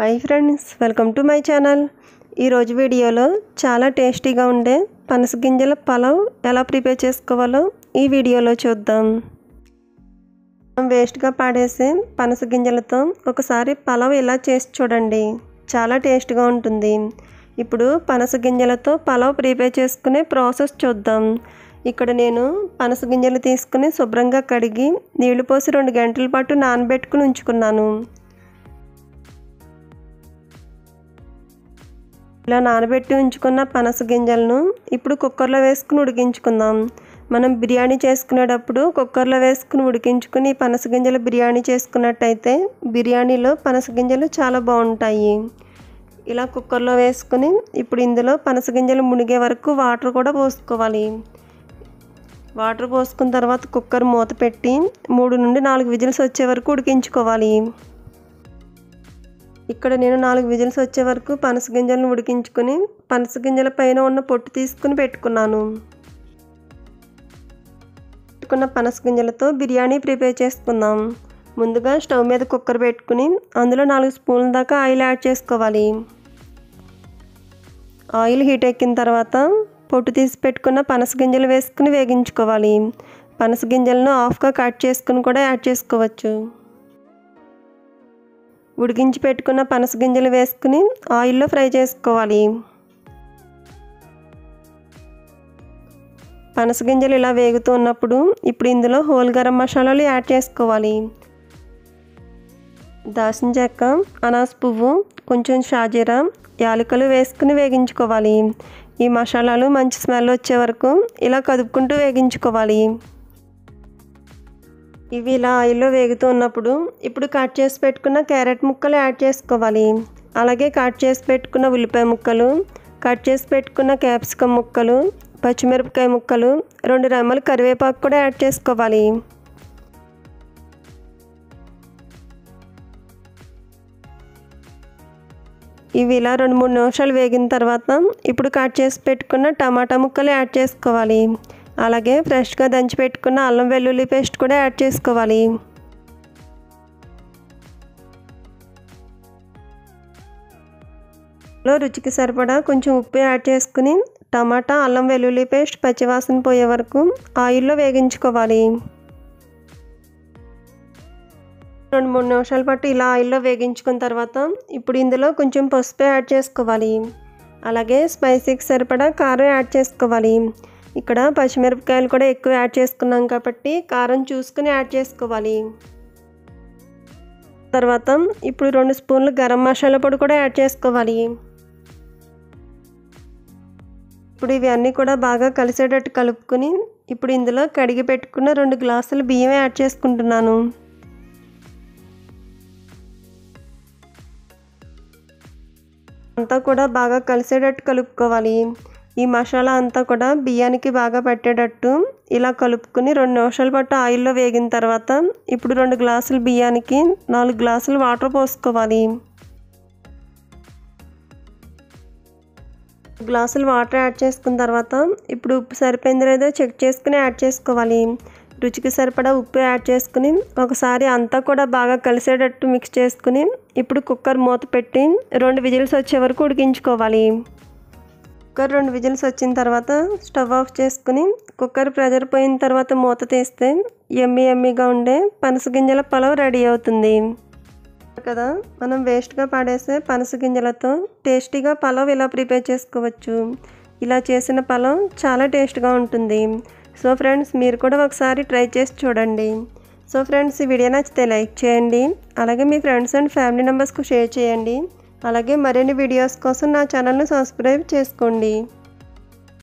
hi friends welcome to my channel ఈరోజు వీడియోలో చాలా టేస్టీగా ఉండే పనస గింజల పలావ్ ఎలా ప్రిపేర్ చేసుకోవాలో ఈ వీడియోలో చూద్దాం మనం వేస్ట్గా పాడేసే పనస గింజలతో ఒకసారి పలావ్ ఇలా చేసి చూడండి చాలా టేస్ట్గా ఉంటుంది ఇప్పుడు పనస గింజలతో పలావ్ ప్రిపేర్ చేసుకునే ప్రాసెస్ చూద్దాం ఇక్కడ నేను పనస గింజలు తీసుకుని శుభ్రంగా కడిగి నీళ్లు పోసి రెండు గంటల పాటు నానబెట్టుకుని ఉంచుకున్నాను ఇలా నానబెట్టి ఉంచుకున్న పనస గింజలను ఇప్పుడు కుక్కర్లో వేసుకుని ఉడికించుకుందాం మనం బిర్యానీ చేసుకునేటప్పుడు కుక్కర్లో వేసుకుని ఉడికించుకుని పనస గింజలు బిర్యానీ చేసుకున్నట్టయితే బిర్యానీలో పనస గింజలు చాలా బాగుంటాయి ఇలా కుక్కర్లో వేసుకుని ఇప్పుడు ఇందులో పనస గింజలు మునిగే వరకు వాటర్ కూడా పోసుకోవాలి వాటర్ పోసుకున్న తర్వాత కుక్కర్ మూత పెట్టి మూడు నుండి నాలుగు విజిల్స్ వచ్చే వరకు ఉడికించుకోవాలి ఇక్కడ నేను నాలుగు విజిల్స్ వచ్చే వరకు పనస గింజలను ఉడికించుకొని పనస గింజల పైన ఉన్న పొట్టు తీసుకుని పెట్టుకున్నాను పెట్టుకున్న పనస గింజలతో బిర్యానీ ప్రిపేర్ చేసుకుందాం ముందుగా స్టవ్ మీద కుక్కర్ పెట్టుకుని అందులో నాలుగు స్పూన్ల దాకా ఆయిల్ యాడ్ చేసుకోవాలి ఆయిల్ హీట్ ఎక్కిన తర్వాత పొట్టు తీసి పెట్టుకున్న పనస గింజలు వేసుకుని వేగించుకోవాలి పనస గింజలను హాఫ్గా కట్ చేసుకుని కూడా యాడ్ చేసుకోవచ్చు ఉడికించి పెట్టుకున్న పనస గింజలు వేసుకుని ఆయిల్లో ఫ్రై చేసుకోవాలి పనస గింజలు ఇలా వేగుతూ ఉన్నప్పుడు ఇప్పుడు ఇందులో హోల్ గరం మసాలాలు యాడ్ చేసుకోవాలి దాసిన చెక్క అనాస్ పువ్వు కొంచెం షాజీరా యాలకులు వేసుకుని వేగించుకోవాలి ఈ మసాలాలు మంచి స్మెల్ వచ్చే వరకు ఇలా కదుపుకుంటూ వేగించుకోవాలి ఇవి ఇలా ఆయిల్లో వేగుతూ ఉన్నప్పుడు ఇప్పుడు కట్ చేసి పెట్టుకున్న క్యారెట్ ముక్కలు యాడ్ చేసుకోవాలి అలాగే కట్ చేసి పెట్టుకున్న ఉల్లిపాయ ముక్కలు కట్ చేసి పెట్టుకున్న క్యాప్సికమ్ ముక్కలు పచ్చిమిరపకాయ ముక్కలు రెండు రెమ్మలు కరివేపాకు కూడా యాడ్ చేసుకోవాలి ఇవి ఇలా రెండు మూడు నిమిషాలు వేగిన తర్వాత ఇప్పుడు కట్ చేసి పెట్టుకున్న టమాటా ముక్కలు యాడ్ చేసుకోవాలి అలాగే ఫ్రెష్గా దంచి పెట్టుకున్న అల్లం వెల్లుల్లి పేస్ట్ కూడా యాడ్ చేసుకోవాలి రుచికి సరిపడా కొంచెం ఉప్పు యాడ్ చేసుకుని టమాటా అల్లం వెల్లుల్లి పేస్ట్ పచ్చివాసన పోయే వరకు ఆయిల్లో వేగించుకోవాలి రెండు మూడు నిమిషాల పాటు ఇలా ఆయిల్లో వేగించుకున్న తర్వాత ఇప్పుడు ఇందులో కొంచెం పసుపు యాడ్ చేసుకోవాలి అలాగే స్పైసీకి సరిపడా కారం యాడ్ చేసుకోవాలి ఇక్కడ పచ్చిమిరపకాయలు కూడా ఎక్కువ యాడ్ చేసుకున్నాం కాబట్టి కారం చూసుకుని యాడ్ చేసుకోవాలి తర్వాత ఇప్పుడు రెండు స్పూన్లు గరం మసాలా పొడి కూడా యాడ్ చేసుకోవాలి ఇప్పుడు ఇవన్నీ కూడా బాగా కలిసేటట్టు కలుపుకొని ఇప్పుడు ఇందులో కడిగి పెట్టుకున్న రెండు గ్లాసులు బియ్యం యాడ్ చేసుకుంటున్నాను అంతా కూడా బాగా కలిసేటట్టు కలుపుకోవాలి ఈ మసాలా అంతా కూడా బియ్యానికి బాగా పట్టేటట్టు ఇలా కలుపుకొని రెండు నిమిషాల పాటు ఆయిల్లో వేగిన తర్వాత ఇప్పుడు రెండు గ్లాసులు బియ్యానికి నాలుగు గ్లాసులు వాటర్ పోసుకోవాలి గ్లాసులు వాటర్ యాడ్ చేసుకున్న తర్వాత ఇప్పుడు ఉప్పు సరిపోయిందో లేదో చెక్ చేసుకుని యాడ్ చేసుకోవాలి రుచికి సరిపడా ఉప్పు యాడ్ చేసుకుని ఒకసారి అంతా కూడా బాగా కలిసేటట్టు మిక్స్ చేసుకుని ఇప్పుడు కుక్కర్ మూత పెట్టి రెండు విజిల్స్ వచ్చే వరకు ఉడికించుకోవాలి కుక్కర్ రెండు విజిల్స్ వచ్చిన తర్వాత స్టవ్ ఆఫ్ చేసుకుని కుక్కర్ ప్రెజర్ పోయిన తర్వాత మూత తీస్తే ఎమ్మి ఎమ్మిగా ఉండే పనస గింజల పలావ్ రెడీ అవుతుంది కదా మనం వేస్ట్గా పాడేసే పనస గింజలతో టేస్టీగా పలావ్ ఇలా ప్రిపేర్ చేసుకోవచ్చు ఇలా చేసిన పలావ్ చాలా టేస్ట్గా ఉంటుంది సో ఫ్రెండ్స్ మీరు కూడా ఒకసారి ట్రై చేసి చూడండి సో ఫ్రెండ్స్ ఈ వీడియో నచ్చితే లైక్ చేయండి అలాగే మీ ఫ్రెండ్స్ అండ్ ఫ్యామిలీ మెంబర్స్కు షేర్ చేయండి అలాగే మరిన్ని వీడియోస్ కోసం నా ఛానల్ను సబ్స్క్రైబ్ చేసుకోండి